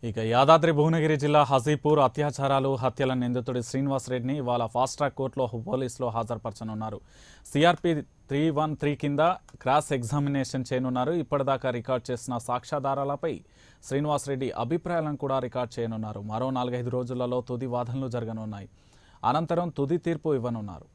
ఇక యాదాద్రి భువనగిరి జిల్లా హజీపూర్ అత్యాచారాలు హత్యల నిందితుడి శ్రీనివాస్ రెడ్డిని ఇవాళ ఫాస్ట్ ట్రాక్ కోర్టులో పోలీసులు హాజరుపరచనున్నారు సిఆర్పి త్రీ వన్ త్రీ కింద క్రాస్ ఎగ్జామినేషన్ చేయనున్నారు ఇప్పటిదాకా రికార్డ్ చేసిన సాక్ష్యాధారాలపై శ్రీనివాస్ రెడ్డి అభిప్రాయాలను కూడా రికార్డ్ చేయనున్నారు మరో నాలుగైదు రోజులలో తుది వాదనలు జరగనున్నాయి అనంతరం తుది తీర్పు ఇవ్వనున్నారు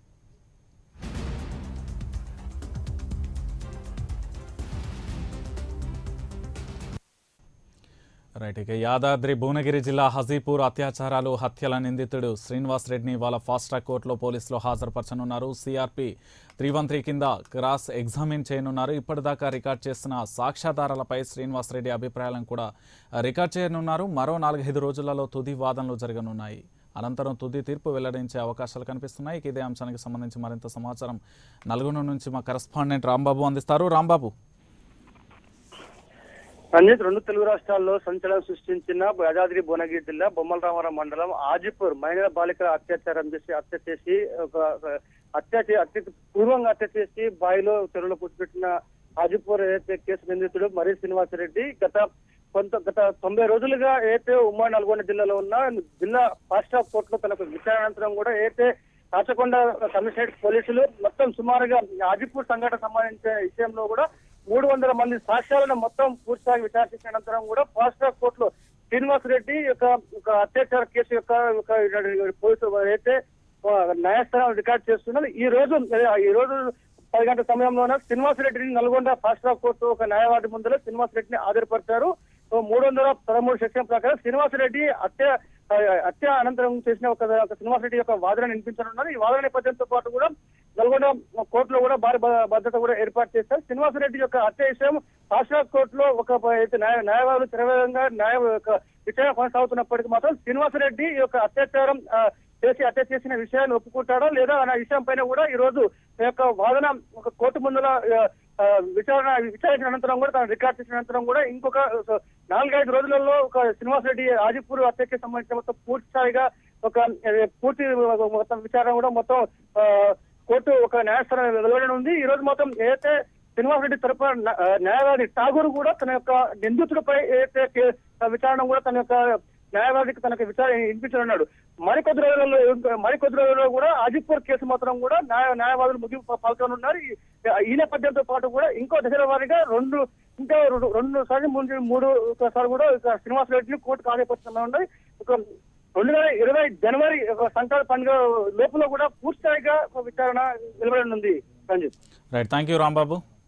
రైట్ ఇక యాదాద్రి భువనగిరి జిల్లా హజీపూర్ అత్యాచారాలు హత్యల నిందితుడు శ్రీనివాస్ రెడ్డిని ఇవాళ ఫాస్ట్ ట్రాక్ కోర్టులో పోలీసులు హాజరుపరచనున్నారు సిఆర్పి త్రీ వన్ త్రీ కింద క్రాస్ ఎగ్జామిన్ చేయనున్నారు ఇప్పటిదాకా రికార్డ్ చేసిన సాక్ష్యాధారాలపై శ్రీనివాస్ రెడ్డి అభిప్రాయాలను కూడా రికార్డ్ చేయనున్నారు మరో నాలుగైదు రోజులలో తుది వాదనలు జరగనున్నాయి అనంతరం తుది తీర్పు వెల్లడించే అవకాశాలు కనిపిస్తున్నాయి ఇక ఇదే అంశానికి సంబంధించి మరింత సమాచారం నల్గొండ నుంచి మా కరెస్పాండెంట్ రాంబాబు అందిస్తారు రాంబాబు రంజిత్ రెండు తెలుగు రాష్ట్రాల్లో సంచలనం సృష్టించిన యాదాద్రి భువనగిరి జిల్లా బొమ్మల రామారావు మండలం ఆజిపూర్ మహిళా బాలికల అత్యాచారం చేసి హత్య చేసి ఒక ఒక హత్య చే- హత్య పూర్వంగా హత్య చేసి బావిలో చెరువులో పుచ్చిపెట్టిన ఆజిపూర్ ఏదైతే కేసు నిందితుడు మర్రి శ్రీనివాసరెడ్డి గత కొంత గత తొంభై రోజులుగా ఏదైతే ఉమ్మడి నల్గొండ జిల్లాలో ఉన్న జిల్లా ఫాస్ట్ ట్రాక్ కోర్టులో తనకు విచారణ అనంతరం కూడా ఏదైతే కాచకొండ కమిషనరేట్ పోలీసులు మొత్తం సుమారుగా ఆజిపూర్ సంఘటన సంబంధించిన విషయంలో కూడా మూడు వందల మంది సాక్ష్యాలను మొత్తం పూర్తిగా విచారించిన అనంతరం కూడా ఫాస్ట్ ట్రాక్ కోర్టులో శ్రీనివాస్ రెడ్డి యొక్క ఒక అత్యాచార కేసు యొక్క ఒక పోలీసు అయితే ఆ, న్యాయస్థానం రికార్డ్ చేస్తున్నారు ఈ రోజు ఈ రోజు పది గంటల సమయంలోనే శ్రీనివాస్ రెడ్డిని నల్గొండ ఫాస్ట్ ట్రాక్ కోర్టు ఒక న్యాయవాది ముందర శ్రీనివాస్ రెడ్డిని హాజరుపరిచారు మూడు వందల పదమూడు సెక్షన్ ప్రకారం శ్రీనివాస్ రెడ్డి హత్య ఆ, హత్య అనంతరం చేసిన ఒక ఒక శ్రీనివాస్ రెడ్డి యొక్క వాదన వినిపించనున్నారు ఈ వాదన నేపథ్యంతో పాటు కూడా నల్గొండ కోర్టులో కూడా భారీ భ- భద్రత కూడా ఏర్పాటు చేశారు శ్రీనివాస్ రెడ్డి యొక్క హత్య విషయం ఫాస్ట్ ట్రాక్ కోర్టులో ఒక ప- అయితే న్యాయ న్యాయవాదులు చిరవేగంగా న్యాయ యొక్క విచారణ కొనసాగుతున్నప్పటికీ మాత్రం శ్రీనివాస్ రెడ్డి ఈ యొక్క అత్యాచారం ఆ, చేసి హత్య చేసిన విషయాన్ని ఒప్పుకుంటాడా లేదా అనే విషయం పైన కూడా ఈ రోజు ఈ యొక్క వాదన ఒక కోర్టు ముందుల ఆ, ఆ, విచారణ విచారించిన అనంతరం కూడా తను రికార్డ్ చేసిన అనంతరం కూడా ఇంకొక ఆ, నాలుగైదు రోజులలో ఒక శ్రీనివాస్ రెడ్డి ఆజిపూర్ హత్యకి సంబంధించిన మొత్తం పూర్తి స్థాయిగా ఒక ఆ, పూర్తి మొత్తం విచారణ కూడా మొత్తం ఆ, కోర్టు ఒక న్యాయస్థానం వెలువడనుంది ఈ రోజు మొత్తం ఏదైతే శ్రీనివాస్ రెడ్డి తరపున న- ఆ, న్యాయవాది ఠాగూర్ కూడా తన యొక్క నిందితుడిపై ఏదైతే కే- ఆ, విచారణ కూడా తన యొక్క న్యాయవాదికి తనకు విచారణ వినిపించనున్నాడు మరికొద్ది రోజులలో మరికొద్ది రోజుల్లో కూడా అజిపూర్ కేసు మాత్రం కూడా న్యాయ న్యాయవాదులు ముగింపు పలకనున్నారు ఈ- ఈ నేపథ్యంతో పాటు కూడా ఇంకో దశల వారీగా రెండు ఇంకా రెండు- రెండు సార్లు మూడు మూడు సార్లు కూడా ఇక శ్రీనివాస్ రెడ్డిని కోర్టుకు ఆదేశిస్తున్నా ఒక రెండు వేల ఇరవై జనవరి ఒక సంక్రాంతి పండుగ లోపల కూడా పూర్తిస్థాయిగా ఒక విచారణ నిలబడనుంది Ranjith right thank you Rambabu